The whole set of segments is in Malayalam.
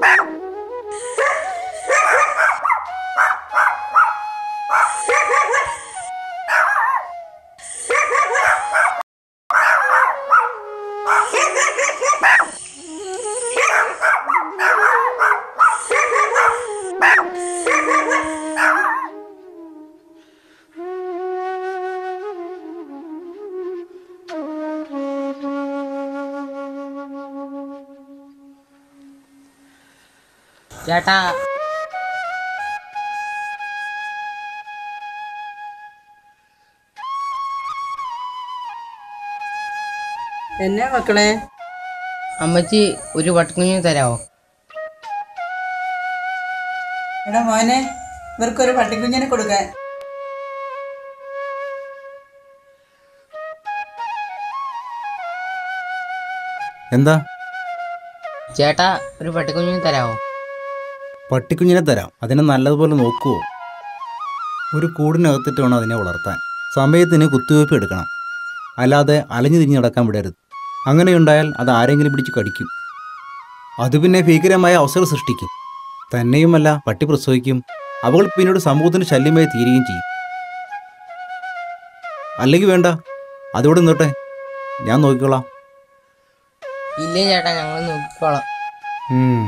ചേട്ടാ എന്നാ മക്കളെ അമ്മച്ചി ഒരു പട്ടുകുഞ്ഞിന് തരാമോ എടാ മോനെ ഇവർക്കൊരു പട്ടിക്കുഞ്ഞിനെ കൊടുക്കാൻ എന്താ ചേട്ടാ ഒരു പട്ടുകുഞ്ഞിന് തരാമോ പട്ടിക്കുഞ്ഞിനെ തരാം അതിനെ നല്ലതുപോലെ നോക്കുവോ ഒരു കൂടിനകത്തിട്ട് വേണം അതിനെ വളർത്താൻ സമയത്തിന് കുത്തിവയ്പ്പ് എടുക്കണം അല്ലാതെ അലഞ്ഞു തിരിഞ്ഞ് നടക്കാൻ വിടരുത് അങ്ങനെയുണ്ടായാൽ അത് ആരെങ്കിലും പിടിച്ച് കടിക്കും അത് പിന്നെ ഭീകരമായ അവസരം സൃഷ്ടിക്കും തന്നെയുമല്ല പട്ടി പ്രസവിക്കും അവൾ പിന്നീട് സമൂഹത്തിന് ശല്യമായി തീരുകയും ചെയ്യും അല്ലെങ്കിൽ വേണ്ട അതിവിടെ നിന്നോട്ടെ ഞാൻ നോക്കിക്കോളാം ഇല്ലേ ചേട്ടാ ഞങ്ങൾ നോക്കിക്കോളാം ഉം.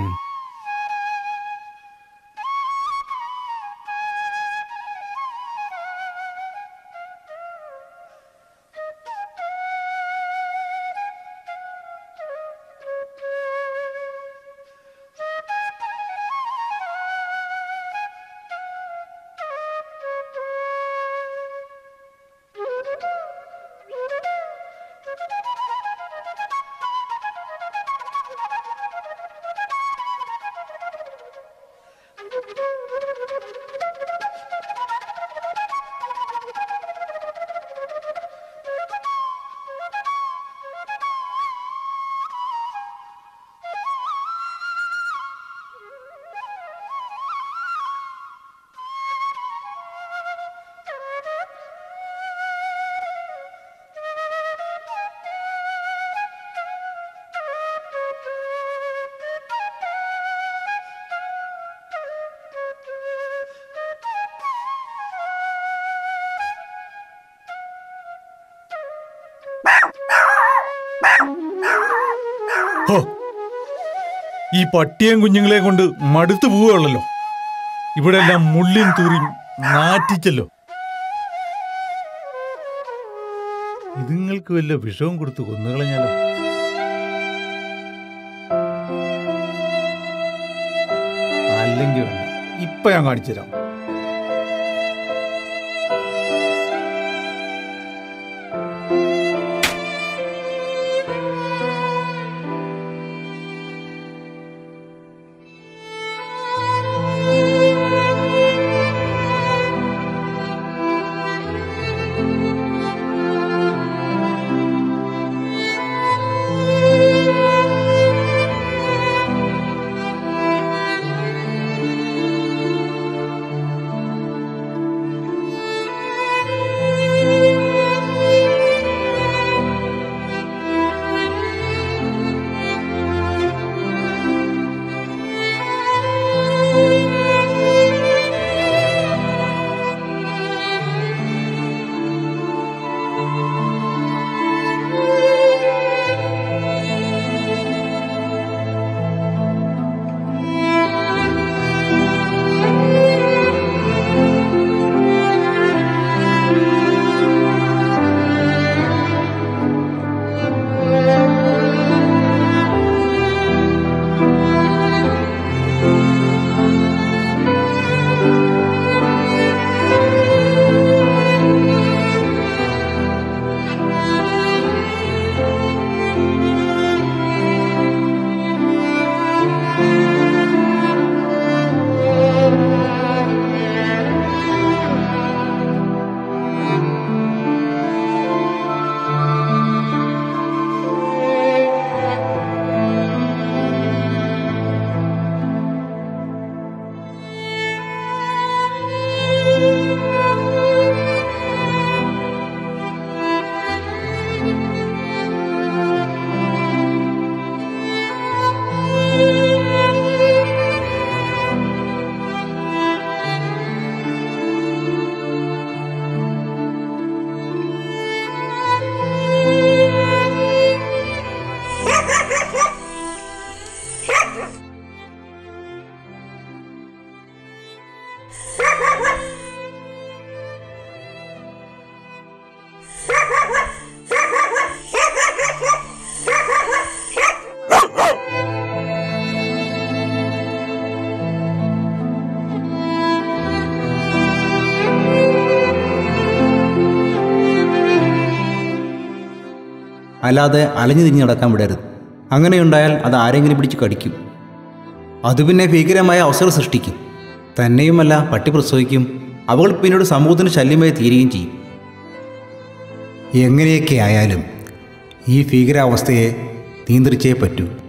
ഹോ ഈ പട്ടിയും കുഞ്ഞുങ്ങളെ കൊണ്ട് മടുത്തു പോവുകയുള്ളല്ലോ ഇവിടെ എല്ലാം മുള്ളിയും തൂറിയും നാറ്റിച്ചല്ലോ ഇതുങ്ങൾക്ക് വല്ല വിഷവും കൊടുത്ത് കൊന്നുകളഞ്ഞാലോ അല്ലെങ്കിൽ വേണ്ട ഇപ്പൊ ഞാൻ കാണിച്ചു തരാം അല്ലാതെ അലഞ്ഞു തിരിഞ്ഞ് നടക്കാൻ വിടരുത് അങ്ങനെയുണ്ടായാൽ അത് ആരെങ്കിലും പിടിച്ച് കടിക്കും അത് പിന്നെ ഭീകരമായ അവസരം സൃഷ്ടിക്കും തന്നെയുമല്ല പട്ടി പ്രസവിക്കും അവൾ പിന്നീട് സമൂഹത്തിന് ശല്യമായി തീരുകയും ചെയ്യും എങ്ങനെയൊക്കെ ആയാലും ഈ ഭീകരാവസ്ഥയെ നിയന്ത്രിച്ചേ പറ്റൂ